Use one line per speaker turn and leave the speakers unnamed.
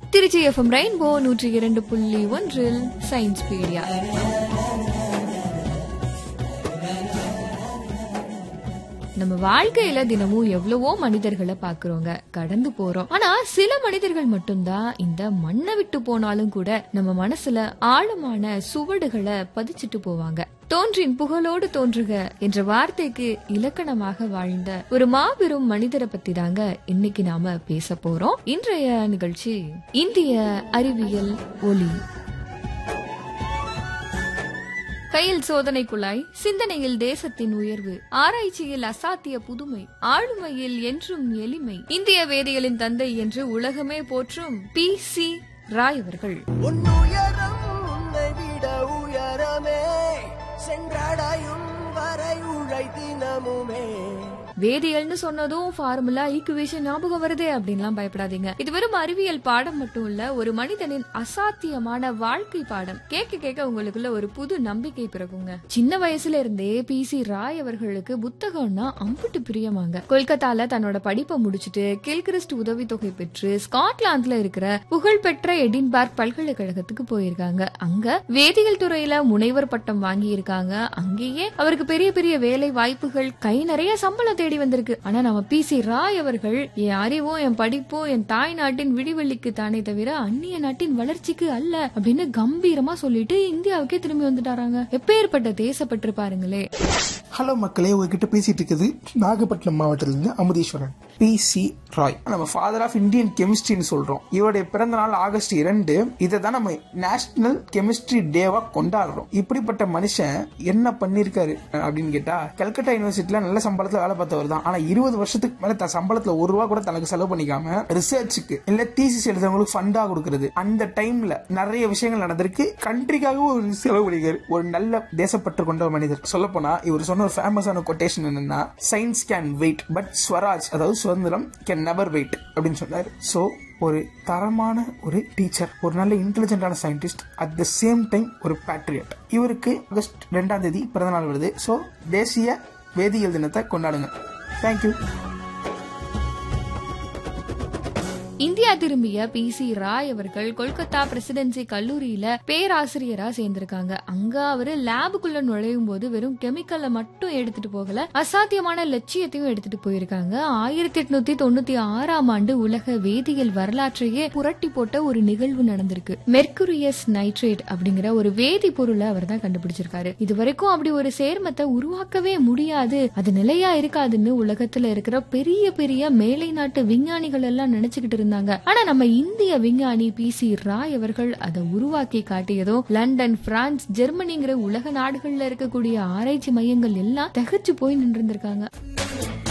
Trichy FM rainbow நூற்றி இரண்டு புள்ளி ஒன்றில் சயின்ஸ் பீடியா நம்ம வாழ்க்கையில தினமும் எவ்வளவோ மனிதர்களை பாக்குறோங்க கடந்து போறோம் ஆனா சில மனிதர்கள் மட்டும்தான் இந்த மண்ணை விட்டு போனாலும் கூட நம்ம மனசுல ஆழமான சுவடுகளை பதிச்சிட்டு போவாங்க தோன்றின் புகழோடு தோன்றுக என்ற வார்த்தைக்கு இலக்கணமாக வாழ்ந்த ஒரு மாபெரும் மனிதரை பத்தி தாங்க இன்னைக்கு நாம பேச போறோம் இன்றைய நிகழ்ச்சி இந்திய அறிவியல் ஒளி கையில் சோதனை குழாய் சிந்தனையில் தேசத்தின் உயர்வு ஆராய்ச்சியில் அசாத்திய புதுமை ஆளுமையில் என்றும் எளிமை இந்திய வேதியியலின் தந்தை என்று உலகமே போற்றும் பி சி ராய் அவர்கள்
உன்னுயரம் உன்னை விட உயரமே சென்றடையும் வரை உழை தினமுமே
வேதியியல்னு சொன்னதும் ஃபார்முலா ஈக்குவேஷன் ஞாபகம் வருதே அப்படின்லாம் பயப்படாதீங்க இது வெறும் அறிவியல் பாடம் மட்டும் இல்ல ஒரு மனிதனின் அசாத்தியமான வாழ்க்கை பாடம் கேட்க கேட்க உங்களுக்குள்ள ஒரு புது நம்பிக்கை பிறகுங்க சின்ன வயசுல இருந்தே பி சி ராய் அவர்களுக்கு புத்தகம்னா அம்புட்டு பிரியமாங்க கொல்கத்தால தன்னோட படிப்பை முடிச்சுட்டு கில்கிறிஸ்ட் உதவித்தொகை பெற்று ஸ்காட்லாந்துல இருக்கிற புகழ்பெற்ற எடின்பர்க் பல்கலைக்கழகத்துக்கு போயிருக்காங்க அங்க வேதியியல் துறையில முனைவர் பட்டம் வாங்கி இருக்காங்க அங்கேயே அவருக்கு பெரிய பெரிய வேலை வாய்ப்புகள் கை நிறைய சம்பளம் தேடி வந்திருக்கு ஆனா நம்ம பி சி ராய் அவர்கள் என் அறிவும் என் படிப்பும் என் தாய் நாட்டின் விடிவெள்ளிக்கு தானே தவிர அந்நிய நாட்டின் வளர்ச்சிக்கு அல்ல அப்படின்னு கம்பீரமா சொல்லிட்டு இந்தியாவுக்கே திரும்பி வந்துட்டாராங்க எப்பேற்பட்ட தேசப்பற்று பாருங்களே
ஹலோ மக்களே உங்ககிட்ட பேசிட்டு இருக்குது நாகப்பட்டினம் மாவட்டத்திலிருந்து அமுதீஸ்வரன் பி சி ராய் நம்ம ஃபாதர் ஆஃப் இந்தியன் கெமிஸ்ட்ரின்னு சொல்றோம் இவருடைய பிறந்த நாள் ஆகஸ்ட் இரண்டு இதை தான் நம்ம நேஷனல் கெமிஸ்ட்ரி டேவா கொண்டாடுறோம் இப்படிப்பட்ட மனுஷன் என்ன பண்ணிருக்காரு அப்படின்னு கேட்டா கல்கட்டா யூனிவர்சிட்டியில நல்ல சம்பளத்துல வேலை பார்த்தவர் தான் ஆனா இருபது வருஷத்துக்கு மேல தன் சம்பளத்துல ஒரு ரூபா கூட தனக்கு செலவு பண்ணிக்காம ரிசர்ச்சுக்கு இல்ல தீசிஸ் எழுதுறவங்களுக்கு ஃபண்டா கொடுக்கறது அந்த டைம்ல நிறைய விஷயங்கள் நடந்திருக்கு கண்ட்ரிக்காக ஒரு செலவு பண்ணிக்காரு ஒரு நல்ல தேசப்பற்று கொண்ட ஒரு மனிதர் சொல்ல போனா இவர் சொன்ன ஒரு ஃபேமஸான கொட்டேஷன் என்னன்னா science can wait but swaraj அதாவது சுதந்திரம் கேன் நெவர் வெயிட் அப்படின்னு சொன்னார் சோ ஒரு தரமான ஒரு டீச்சர் ஒரு நல்ல இன்டெலிஜென்டான scientist at the same time ஒரு பேட்ரியட் இவருக்கு ஆகஸ்ட் ரெண்டாம் தேதி பிறந்தநாள் வருது ஸோ தேசிய வேதியியல் தினத்தை கொண்டாடுங்க தேங்க்யூ
இந்தியா திரும்பிய பி சி ராய் அவர்கள் கொல்கத்தா பிரசிடென்சி கல்லூரியில பேராசிரியரா சேர்ந்திருக்காங்க அங்க அவரு லேபுக்குள்ள நுழையும் போது வெறும் கெமிக்கலை மட்டும் எடுத்துட்டு போகல அசாத்தியமான லட்சியத்தையும் எடுத்துட்டு போயிருக்காங்க ஆயிரத்தி எட்நூத்தி தொண்ணூத்தி ஆறாம் ஆண்டு உலக வேதியியல் வரலாற்றையே புரட்டி போட்ட ஒரு நிகழ்வு நடந்திருக்கு மெர்குரியஸ் நைட்ரேட் அப்படிங்கிற ஒரு வேதி பொருளை அவர் தான் கண்டுபிடிச்சிருக்காரு இது வரைக்கும் அப்படி ஒரு சேர்மத்தை உருவாக்கவே முடியாது அது நிலையா இருக்காதுன்னு உலகத்துல இருக்கிற பெரிய பெரிய மேலை நாட்டு விஞ்ஞானிகள் எல்லாம் நினைச்சுக்கிட்டு இருந்தாங்க ஆனா நம்ம இந்திய விஞ்ஞானி பி சி ராய் அவர்கள் அதை உருவாக்கி காட்டியதும் லண்டன் பிரான்ஸ் ஜெர்மனிங்கிற உலக நாடுகள்ல இருக்கக்கூடிய ஆராய்ச்சி மையங்கள் எல்லாம் தகச்சு போய் நின்றிருந்திருக்காங்க